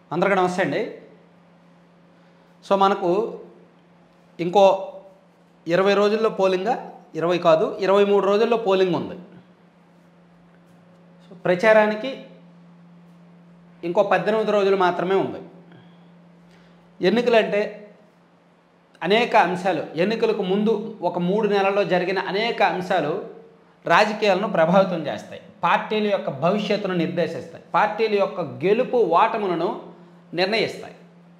అందరికీ నమస్తే అండి సో మనకు ఇంకో ఇరవై రోజుల్లో పోలింగా ఇరవై కాదు ఇరవై మూడు రోజుల్లో పోలింగ్ ఉంది సో ప్రచారానికి ఇంకో పద్దెనిమిది రోజులు మాత్రమే ఉంది ఎన్నికలంటే అనేక అంశాలు ఎన్నికలకు ముందు ఒక మూడు నెలల్లో జరిగిన అనేక అంశాలు రాజకీయాలను ప్రభావితం చేస్తాయి పార్టీల యొక్క భవిష్యత్తును నిర్దేశిస్తాయి పార్టీల యొక్క గెలుపు ఓటములను నిర్ణయిస్తాయి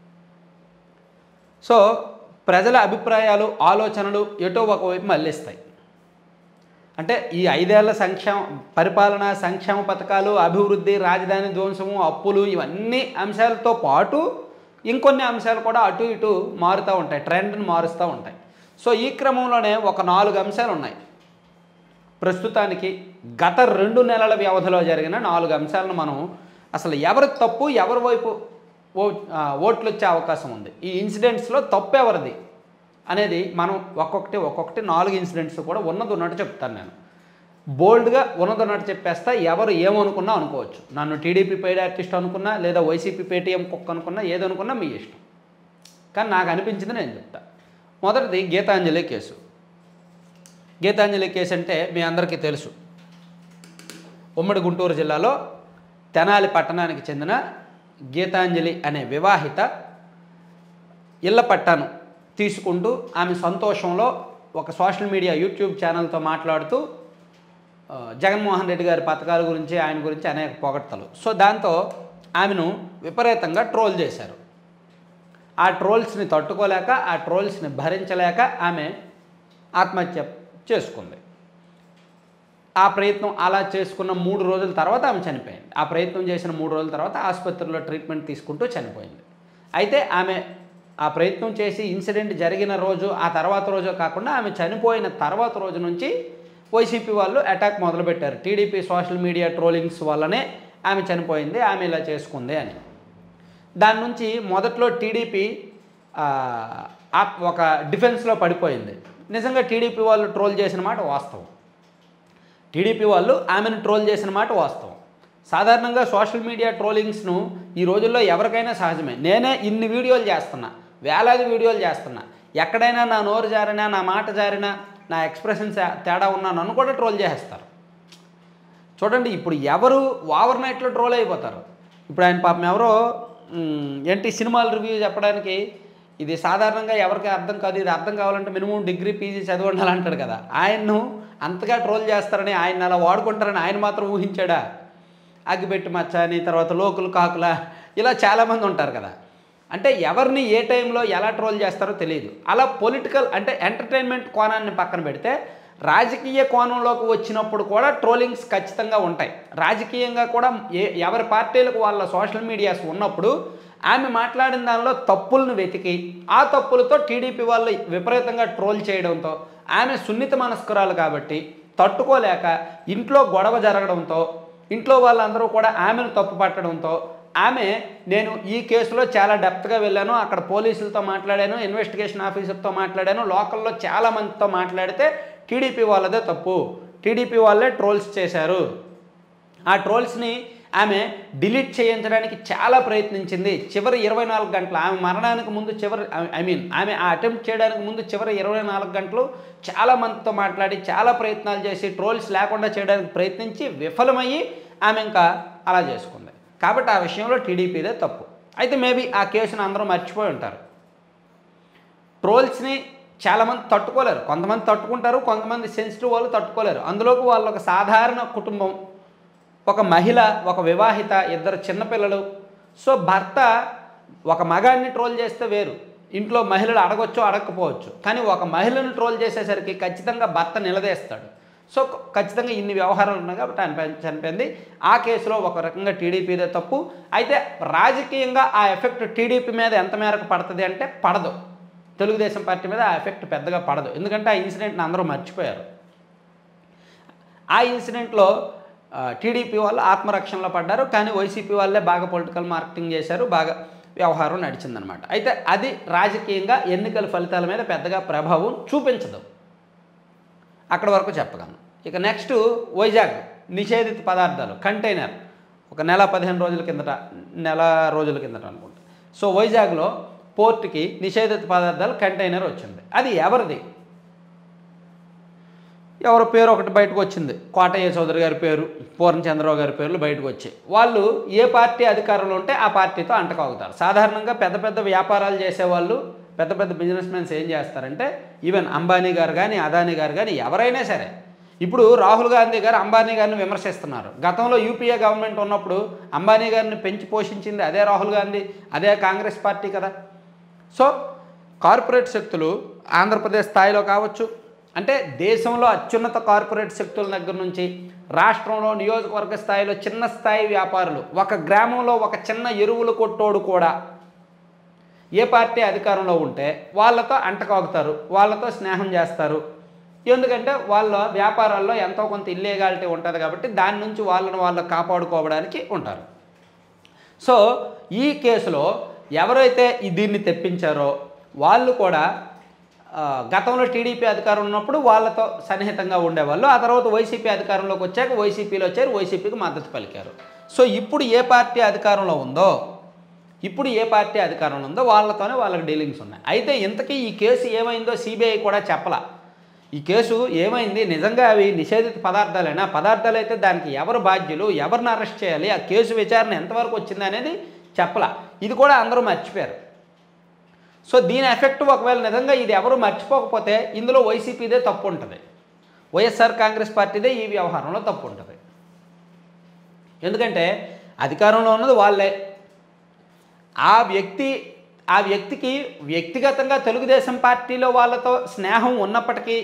సో ప్రజల అభిప్రాయాలు ఆలోచనలు ఎటో ఒకవైపు మళ్ళిస్తాయి అంటే ఈ ఐదేళ్ల సంక్షేమ పరిపాలన సంక్షేమ పథకాలు అభివృద్ధి రాజధాని ధ్వంసము అప్పులు ఇవన్నీ అంశాలతో పాటు ఇంకొన్ని అంశాలు కూడా అటు ఇటు మారుతూ ఉంటాయి ట్రెండ్ని మారుస్తూ ఉంటాయి సో ఈ క్రమంలోనే ఒక నాలుగు అంశాలు ఉన్నాయి ప్రస్తుతానికి గత రెండు నెలల వ్యవధిలో జరిగిన నాలుగు అంశాలను మనం అసలు ఎవరి తప్పు ఎవరి వైపు ఓ ఆ, ఓట్లు వచ్చే అవకాశం ఉంది ఈ ఇన్సిడెంట్స్లో తప్పు ఎవరిది అనేది మనం ఒక్కొక్కటి ఒక్కొక్కటి నాలుగు ఇన్సిడెంట్స్ కూడా ఉన్నది ఉన్నట్టు చెప్తాను నేను బోల్డ్గా ఉన్నది ఉన్నట్టు చెప్పేస్తా ఎవరు ఏమనుకున్నా అనుకోవచ్చు నన్ను టీడీపీ పెయిడ్ ఆర్టిస్ట్ అనుకున్నా లేదా వైసీపీ పేటీఎం కుక్క అనుకున్నా ఏదనుకున్నా మీ ఇష్టం కానీ నాకు అనిపించింది నేను చెప్తా మొదటిది గీతాంజలి కేసు గీతాంజలి కేసు అంటే మీ అందరికీ తెలుసు ఉమ్మడి గుంటూరు జిల్లాలో తెనాలి పట్టణానికి చెందిన గీతాంజలి అనే వివాహిత ఇళ్ల పట్టాను తీసుకుంటూ ఆమె సంతోషంలో ఒక సోషల్ మీడియా యూట్యూబ్ ఛానల్తో మాట్లాడుతూ ఆ, జగన్మోహన్ రెడ్డి గారి పథకాల గురించి ఆయన గురించి అనేక పొగడ్తలు సో దాంతో ఆమెను విపరీతంగా ట్రోల్ చేశారు ఆ ట్రోల్స్ని తట్టుకోలేక ఆ ట్రోల్స్ని భరించలేక ఆమె ఆత్మహత్య చేసుకుంది ఆ ప్రయత్నం అలా చేసుకున్న మూడు రోజుల తర్వాత ఆమె చనిపోయింది ఆ ప్రయత్నం చేసిన మూడు రోజుల తర్వాత ఆసుపత్రిలో ట్రీట్మెంట్ తీసుకుంటూ చనిపోయింది అయితే ఆమె ఆ ప్రయత్నం చేసి ఇన్సిడెంట్ జరిగిన రోజు ఆ తర్వాత రోజు కాకుండా ఆమె చనిపోయిన తర్వాత రోజు నుంచి వైసీపీ వాళ్ళు అటాక్ మొదలుపెట్టారు టీడీపీ సోషల్ మీడియా ట్రోలింగ్స్ వల్లనే ఆమె చనిపోయింది ఆమె ఇలా చేసుకుంది అని దాని నుంచి మొదట్లో టీడీపీ ఆ, ఆ- ఒక డిఫెన్స్లో పడిపోయింది నిజంగా టీడీపీ వాళ్ళు ట్రోల్ చేసిన మాట వాస్తవం టీడీపీ వాళ్ళు ఆమెను ట్రోల్ చేసిన మాట వాస్తవం సాధారణంగా సోషల్ మీడియా ట్రోలింగ్స్ను ఈ రోజుల్లో ఎవరికైనా సహజమే నేనే ఇన్ని వీడియోలు చేస్తున్నా వేలాది వీడియోలు చేస్తున్నా ఎక్కడైనా నా నోరు జారినా నా మాట జారినా నా ఎక్స్ప్రెషన్స్ తేడా ఉన్నా నన్ను కూడా ట్రోల్ చేసేస్తారు చూడండి ఇప్పుడు ఎవరు ఓవర్ నైట్లో ట్రోల్ అయిపోతారు ఇప్పుడు ఆయన పాపం ఎవరో మ్, ఏంటి సినిమాల రివ్యూ చెప్పడానికి ఇది సాధారణంగా ఎవరికి అర్థం కాదు ఇది అర్థం కావాలంటే మినిమం డిగ్రీ పీజీ చదివి ఉండాలంటాడు కదా ఆయన్ను అంతగా ట్రోల్ చేస్తారని ఆయన అలా వాడుకుంటారని ఆయన మాత్రం ఊహించాడా అగ్గిపెట్టి మచ్చ అని తర్వాత లోకులు కాకుల ఇలా చాలామంది ఉంటారు కదా అంటే ఎవరిని ఏ టైంలో ఎలా ట్రోల్ చేస్తారో తెలియదు అలా పొలిటికల్ అంటే ఎంటర్టైన్మెంట్ కోణాన్ని పక్కన పెడితే రాజకీయ కోణంలోకి వచ్చినప్పుడు కూడా ట్రోలింగ్స్ ఖచ్చితంగా ఉంటాయి రాజకీయంగా కూడా ఏ ఎవరి పార్టీలకు వాళ్ళ సోషల్ మీడియాస్ ఉన్నప్పుడు ఆమె మాట్లాడిన దానిలో తప్పులను వెతికి ఆ తప్పులతో టీడీపీ వాళ్ళు విపరీతంగా ట్రోల్ చేయడంతో ఆమె సున్నిత మనస్కురాలు కాబట్టి తట్టుకోలేక ఇంట్లో గొడవ జరగడంతో ఇంట్లో వాళ్ళందరూ కూడా ఆమెను తప్పు పట్టడంతో ఆమె నేను ఈ కేసులో చాలా డెప్త్గా వెళ్ళాను అక్కడ పోలీసులతో మాట్లాడాను ఇన్వెస్టిగేషన్ ఆఫీసర్తో మాట్లాడాను లోకల్లో చాలా మందితో మాట్లాడితే టీడీపీ వాళ్ళదే తప్పు టీడీపీ వాళ్ళే ట్రోల్స్ చేశారు ఆ ట్రోల్స్ని ఆమె డిలీట్ చేయించడానికి చాలా ప్రయత్నించింది చివరి ఇరవై నాలుగు గంటలు ఆమె మరణానికి ముందు చివరి ఐ మీన్ ఆమె ఆ అటెంప్ట్ చేయడానికి ముందు చివరి ఇరవై నాలుగు గంటలు చాలా మందితో మాట్లాడి చాలా ప్రయత్నాలు చేసి ట్రోల్స్ లేకుండా చేయడానికి ప్రయత్నించి విఫలమయ్యి ఆమె ఇంకా అలా చేసుకుంది కాబట్టి ఆ విషయంలో టీడీపీదే తప్పు అయితే మేబీ ఆ కేసును అందరూ మర్చిపోయి ఉంటారు ట్రోల్స్ని చాలామంది తట్టుకోలేరు కొంతమంది తట్టుకుంటారు కొంతమంది సెన్సిటివ్ వాళ్ళు తట్టుకోలేరు అందులోకి వాళ్ళ ఒక సాధారణ కుటుంబం ఒక మహిళ ఒక వివాహిత ఇద్దరు చిన్నపిల్లలు సో భర్త ఒక మగాడిని ట్రోల్ చేస్తే వేరు ఇంట్లో మహిళలు అడగొచ్చు అడగకపోవచ్చు కానీ ఒక మహిళను ట్రోల్ చేసేసరికి ఖచ్చితంగా భర్త నిలదీస్తాడు సో ఖచ్చితంగా ఇన్ని వ్యవహారాలు ఉన్నాయి కాబట్టి ఆయన పై- చనిపోయింది ఆ కేసులో ఒక రకంగా టీడీపీదే తప్పు అయితే రాజకీయంగా ఆ ఎఫెక్ట్ టీడీపీ మీద ఎంత మేరకు పడుతుంది అంటే పడదు తెలుగుదేశం పార్టీ మీద ఆ ఎఫెక్ట్ పెద్దగా పడదు ఎందుకంటే ఆ ఇన్సిడెంట్ని అందరూ మర్చిపోయారు ఆ ఇన్సిడెంట్లో ఆ, టీడీపీ వాళ్ళు ఆత్మరక్షణలో పడ్డారు కానీ వైసీపీ వాళ్ళే బాగా పొలిటికల్ మార్కెటింగ్ చేశారు బాగా వ్యవహారం నడిచిందనమాట అయితే అది రాజకీయంగా ఎన్నికల ఫలితాల మీద పెద్దగా ప్రభావం చూపించదు అక్కడ వరకు చెప్పగలను ఇక నెక్స్ట్ వైజాగ్ నిషేధిత పదార్థాలు కంటైనర్ ఒక నెల పదిహేను రోజుల కిందట నెల రోజుల కిందట అనుకుంటా సో వైజాగ్లో పోర్టుకి నిషేధిత పదార్థాల కంటైనర్ వచ్చింది అది ఎవరిది ఎవరి పేరు ఒకటి బయటకు వచ్చింది కోటయ్య చౌదరి గారి పేరు పూర్ణ చంద్రరావు గారి పేర్లు బయటకు వచ్చాయి వాళ్ళు ఏ పార్టీ అధికారంలో ఉంటే ఆ పార్టీతో అంటకాగుతారు సాధారణంగా పెద్ద పెద్ద వ్యాపారాలు చేసేవాళ్ళు పెద్ద పెద్ద బిజినెస్ మెన్స్ ఏం చేస్తారంటే ఈవెన్ అంబానీ గారు కానీ అదానీ గారు కానీ ఎవరైనా సరే ఇప్పుడు రాహుల్ గాంధీ గారు అంబానీ గారిని విమర్శిస్తున్నారు గతంలో యూపీఏ గవర్నమెంట్ ఉన్నప్పుడు అంబానీ గారిని పెంచి పోషించింది అదే రాహుల్ గాంధీ అదే కాంగ్రెస్ పార్టీ కదా సో కార్పొరేట్ శక్తులు ఆంధ్రప్రదేశ్ స్థాయిలో కావచ్చు అంటే దేశంలో అత్యున్నత కార్పొరేట్ శక్తుల దగ్గర నుంచి రాష్ట్రంలో నియోజకవర్గ స్థాయిలో చిన్న స్థాయి వ్యాపారులు ఒక గ్రామంలో ఒక చిన్న ఎరువులు కొట్టోడు కూడా ఏ పార్టీ అధికారంలో ఉంటే వాళ్ళతో అంటకాగుతారు వాళ్ళతో స్నేహం చేస్తారు ఎందుకంటే వాళ్ళ వ్యాపారాల్లో ఎంతో కొంత ఇల్లీగాలిటీ ఉంటుంది కాబట్టి దాని నుంచి వాళ్ళని వాళ్ళు కాపాడుకోవడానికి ఉంటారు సో ఈ కేసులో ఎవరైతే ఈ దీన్ని తెప్పించారో వాళ్ళు కూడా ఆ, గతంలో టీడీపీ అధికారం ఉన్నప్పుడు వాళ్ళతో సన్నిహితంగా ఉండేవాళ్ళు ఆ తర్వాత వైసీపీ అధికారంలోకి వచ్చాక వైసీపీలో వచ్చారు వైసీపీకి మద్దతు పలికారు సో ఇప్పుడు ఏ పార్టీ అధికారంలో ఉందో ఇప్పుడు ఏ పార్టీ అధికారంలో ఉందో వాళ్ళతోనే వాళ్ళకి డీలింగ్స్ ఉన్నాయి అయితే ఇంతకీ ఈ కేసు ఏమైందో సిబిఐ కూడా చెప్పలా ఈ కేసు ఏమైంది నిజంగా అవి నిషేధిత పదార్థాలైనా పదార్థాలు అయితే దానికి ఎవరు బాధ్యులు ఎవరిని అరెస్ట్ చేయాలి ఆ కేసు విచారణ ఎంతవరకు వచ్చింది అనేది చెప్పలా ఇది కూడా అందరూ మర్చిపోయారు సో దీని ఎఫెక్ట్ ఒకవేళ నిజంగా ఇది ఎవరు మర్చిపోకపోతే ఇందులో వైసీపీదే తప్పు ఉంటుంది వైఎస్ఆర్ కాంగ్రెస్ పార్టీదే ఈ వ్యవహారంలో తప్పు ఉంటుంది ఎందుకంటే అధికారంలో ఉన్నది వాళ్ళే ఆ వ్యక్తి ఆ వ్యక్తికి వ్యక్తిగతంగా తెలుగుదేశం పార్టీలో వాళ్ళతో స్నేహం ఉన్నప్పటికీ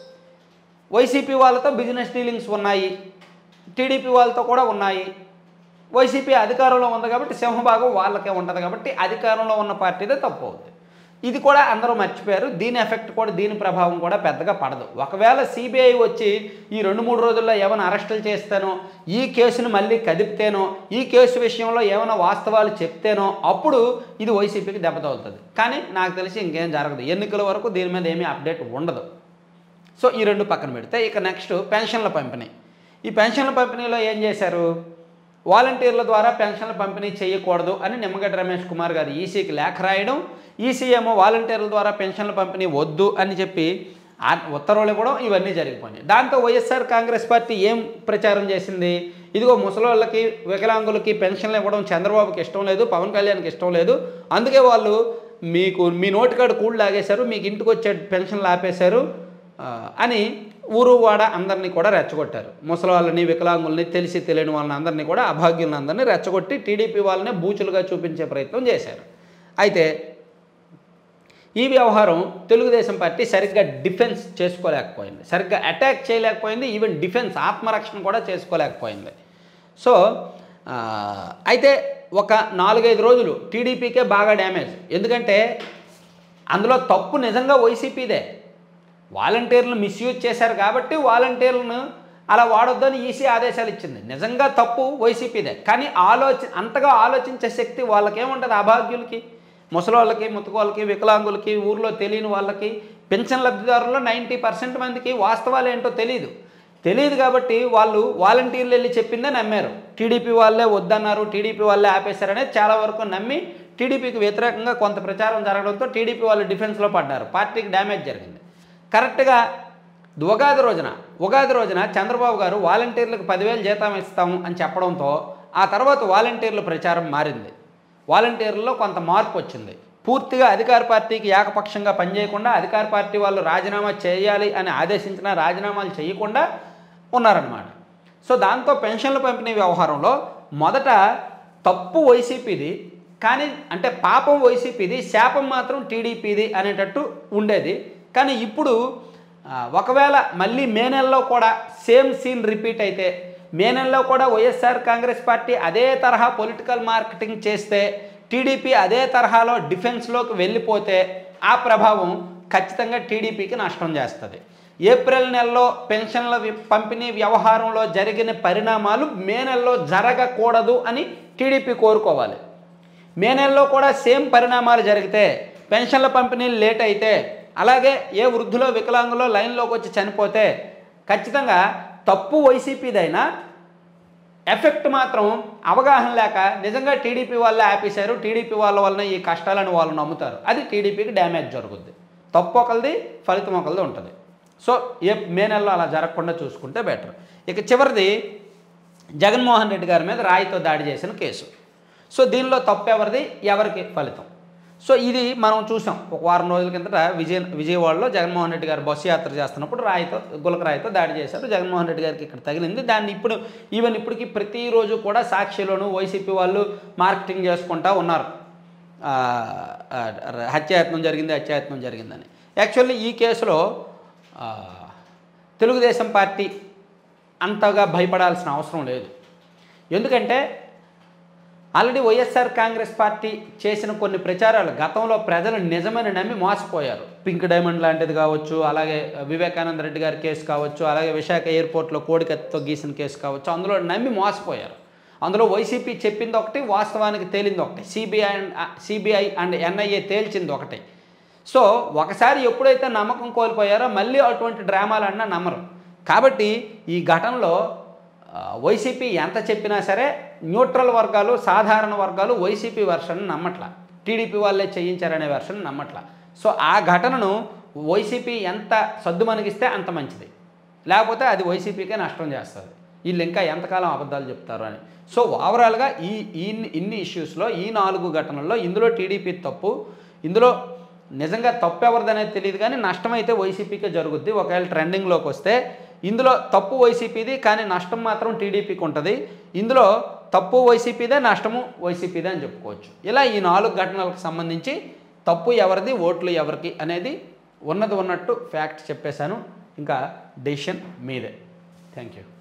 వైసీపీ వాళ్ళతో బిజినెస్ డీలింగ్స్ ఉన్నాయి టీడీపీ వాళ్ళతో కూడా ఉన్నాయి వైసీపీ అధికారంలో ఉంది కాబట్టి సింహభాగం వాళ్ళకే ఉంటుంది కాబట్టి అధికారంలో ఉన్న పార్టీదే తప్పు అవుతుంది ఇది కూడా అందరూ మర్చిపోయారు దీని ఎఫెక్ట్ కూడా దీని ప్రభావం కూడా పెద్దగా పడదు ఒకవేళ సిబిఐ వచ్చి ఈ రెండు మూడు రోజుల్లో ఏమైనా అరెస్టులు చేస్తానో ఈ కేసును మళ్ళీ కదిపితేనో ఈ కేసు విషయంలో ఏమైనా వాస్తవాలు చెప్తేనో అప్పుడు ఇది వైసీపీకి దెబ్బ తగులుతుంది కానీ నాకు తెలిసి ఇంకేం జరగదు ఎన్నికల వరకు దీని మీద ఏమీ అప్డేట్ ఉండదు సో ఈ రెండు పక్కన పెడితే ఇక నెక్స్ట్ పెన్షన్ల పంపిణీ ఈ పెన్షన్ల పంపిణీలో ఏం చేశారు వాలంటీర్ల ద్వారా పెన్షన్ల పంపిణీ చేయకూడదు అని నిమ్మగడ్డ రమేష్ కుమార్ గారు ఈసీకి లేఖ రాయడం ఈసీ ఏమో వాలంటీర్ల ద్వారా పెన్షన్ల పంపిణీ వద్దు అని చెప్పి ఆ ఉత్తర్వులు ఇవ్వడం ఇవన్నీ జరిగిపోయినాయి దాంతో వైఎస్ఆర్ కాంగ్రెస్ పార్టీ ఏం ప్రచారం చేసింది ఇదిగో ముసలోళ్ళకి వికలాంగులకి పెన్షన్లు ఇవ్వడం చంద్రబాబుకి ఇష్టం లేదు పవన్ కళ్యాణ్కి ఇష్టం లేదు అందుకే వాళ్ళు మీకు మీ నోటికాడు కూళ్ళు లాగేశారు మీకు ఇంటికి వచ్చే పెన్షన్లు ఆపేశారు ఆ, అని ఊరు వాడ అందరినీ కూడా రెచ్చగొట్టారు ముసలి వాళ్ళని వికలాంగుల్ని తెలిసి తెలియని వాళ్ళని అందరినీ కూడా అభాగ్యులను అందరినీ రెచ్చగొట్టి టీడీపీ వాళ్ళని బూచులుగా చూపించే ప్రయత్నం చేశారు అయితే ఈ వ్యవహారం తెలుగుదేశం పార్టీ సరిగ్గా డిఫెన్స్ చేసుకోలేకపోయింది సరిగ్గా అటాక్ చేయలేకపోయింది ఈవెన్ డిఫెన్స్ ఆత్మరక్షణ కూడా చేసుకోలేకపోయింది సో ఆ, అయితే ఒక నాలుగైదు రోజులు టీడీపీకే బాగా డ్యామేజ్ ఎందుకంటే అందులో తప్పు నిజంగా వైసీపీదే వాలంటీర్లు మిస్యూజ్ చేశారు కాబట్టి వాలంటీర్లను అలా వాడొద్దని ఈసీ ఆదేశాలు ఇచ్చింది నిజంగా తప్పు వైసీపీదే కానీ ఆలోచి అంతగా ఆలోచించే శక్తి వాళ్ళకేముంటుంది అభాగ్యులకి ముసలోళ్ళకి ముతకోళ్ళకి వికలాంగులకి ఊర్లో తెలియని వాళ్ళకి పెన్షన్ లబ్ధిదారుల్లో నైంటీ పర్సెంట్ మందికి వాస్తవాలు ఏంటో తెలియదు తెలియదు కాబట్టి వాళ్ళు వాలంటీర్లు వెళ్ళి చెప్పిందే నమ్మారు టీడీపీ వాళ్ళే వద్దన్నారు టీడీపీ వాళ్ళే ఆపేశారనేది చాలా వరకు నమ్మి టీడీపీకి వ్యతిరేకంగా కొంత ప్రచారం జరగడంతో టీడీపీ వాళ్ళు డిఫెన్స్లో పడ్డారు పార్టీకి డ్యామేజ్ జరిగింది కరెక్ట్గా ఉగాది రోజున ఉగాది రోజున చంద్రబాబు గారు వాలంటీర్లకు పదివేలు జీతం ఇస్తాము అని చెప్పడంతో ఆ తర్వాత వాలంటీర్ల ప్రచారం మారింది వాలంటీర్లలో కొంత మార్పు వచ్చింది పూర్తిగా అధికార పార్టీకి ఏకపక్షంగా పనిచేయకుండా అధికార పార్టీ వాళ్ళు రాజీనామా చేయాలి అని ఆదేశించిన రాజీనామాలు చేయకుండా ఉన్నారన్నమాట సో దాంతో పెన్షన్ల పంపిణీ వ్యవహారంలో మొదట తప్పు వైసీపీది కానీ అంటే పాపం వైసీపీది శాపం మాత్రం టీడీపీది అనేటట్టు ఉండేది కానీ ఇప్పుడు ఆ, ఒకవేళ మళ్ళీ మే నెలలో కూడా సేమ్ సీన్ రిపీట్ అయితే మే నెలలో కూడా వైఎస్ఆర్ కాంగ్రెస్ పార్టీ అదే తరహా పొలిటికల్ మార్కెటింగ్ చేస్తే టీడీపీ అదే తరహాలో డిఫెన్స్లోకి వెళ్ళిపోతే ఆ ప్రభావం ఖచ్చితంగా టీడీపీకి నష్టం చేస్తుంది ఏప్రిల్ నెలలో పెన్షన్ల వి- పంపిణీ వ్యవహారంలో జరిగిన పరిణామాలు మే నెలలో జరగకూడదు అని టీడీపీ కోరుకోవాలి మే నెలలో కూడా సేమ్ పరిణామాలు జరిగితే పెన్షన్ల పంపిణీలు లేట్ అయితే అలాగే ఏ వృద్ధులో వికలాంగులో లైన్లోకి వచ్చి చనిపోతే ఖచ్చితంగా తప్పు వైసీపీదైనా ఎఫెక్ట్ మాత్రం అవగాహన లేక నిజంగా టీడీపీ వాళ్ళే ఆపేశారు టీడీపీ వాళ్ళ వలన ఈ కష్టాలను వాళ్ళు నమ్ముతారు అది టీడీపీకి డ్యామేజ్ జరుగుద్ది తప్పు ఒకరిది ఫలితం ఒకరిది ఉంటుంది సో ఏ మే నెలలో అలా జరగకుండా చూసుకుంటే బెటర్ ఇక చివరిది జగన్మోహన్ రెడ్డి గారి మీద రాయితో దాడి చేసిన కేసు సో దీనిలో తప్పు ఎవరిది ఎవరికి ఫలితం సో ఇది మనం చూసాం ఒక వారం రోజుల కిందట విజయ విజయవాడలో జగన్మోహన్ రెడ్డి గారు బస్సు యాత్ర చేస్తున్నప్పుడు రాయితో గులక రాయితో దాడి చేశారు జగన్మోహన్ రెడ్డి గారికి ఇక్కడ తగిలింది దాన్ని ఇప్పుడు ఈవెన్ ఇప్పటికి ప్రతిరోజు కూడా సాక్షిలోను వైసీపీ వాళ్ళు మార్కెటింగ్ చేసుకుంటా ఉన్నారు ఆ, ఆ, హత్యాయత్నం జరిగింది హత్యాయత్నం జరిగిందని యాక్చువల్లీ ఈ కేసులో ఆ, తెలుగుదేశం పార్టీ అంతగా భయపడాల్సిన అవసరం లేదు ఎందుకంటే ఆల్రెడీ వైఎస్ఆర్ కాంగ్రెస్ పార్టీ చేసిన కొన్ని ప్రచారాలు గతంలో ప్రజలు నిజమని నమ్మి మోసపోయారు పింక్ డైమండ్ లాంటిది కావచ్చు అలాగే వివేకానంద రెడ్డి గారి కేసు కావచ్చు అలాగే విశాఖ ఎయిర్పోర్ట్లో కోడికత్తితో గీసిన కేసు కావచ్చు అందులో నమ్మి మోసపోయారు అందులో వైసీపీ చెప్పింది ఒకటి వాస్తవానికి తేలింది ఒకటి CBI and CBI and NIA తేల్చింది ఒకటి సో ఒకసారి ఎప్పుడైతే నమ్మకం కోల్పోయారో మళ్ళీ అటువంటి డ్రామాలన్నా నమ్మరు కాబట్టి ఈ ఘటనలో ఆ, వైసీపీ ఎంత చెప్పినా సరే న్యూట్రల్ వర్గాలు సాధారణ వర్గాలు వైసీపీ వెర్షన్ నమ్మట్ల టీడీపీ వాళ్ళే చేయించారనే వెర్షన్ నమ్మట్ల సో ఆ ఘటనను వైసీపీ ఎంత సద్దుమణిగిస్తే అంత మంచిది లేకపోతే అది వైసీపీకే నష్టం చేస్తుంది వీళ్ళు ఇంకా ఎంతకాలం అబద్ధాలు చెప్తారు అని సో ఓవరాల్గా ఈ ఈ ఇన్ని ఇష్యూస్లో ఈ నాలుగు ఘటనల్లో ఇందులో టీడీపీ తప్పు ఇందులో నిజంగా తప్పు ఎవరిదనేది తెలియదు కానీ నష్టం అయితే వైసీపీకే జరుగుద్ది ఒకవేళ ట్రెండింగ్లోకి వస్తే ఇందులో తప్పు వైసీపీది కానీ నష్టం మాత్రం టీడీపీకి ఉంటుంది ఇందులో తప్పు వైసీపీదే నష్టము వైసీపీదే అని చెప్పుకోవచ్చు ఇలా ఈ నాలుగు ఘటనలకు సంబంధించి తప్పు ఎవరిది ఓట్లు ఎవరికి అనేది ఉన్నది ఉన్నట్టు ఫ్యాక్ట్ చెప్పేశాను ఇంకా డెసిషన్ మీదే థ్యాంక్ యూ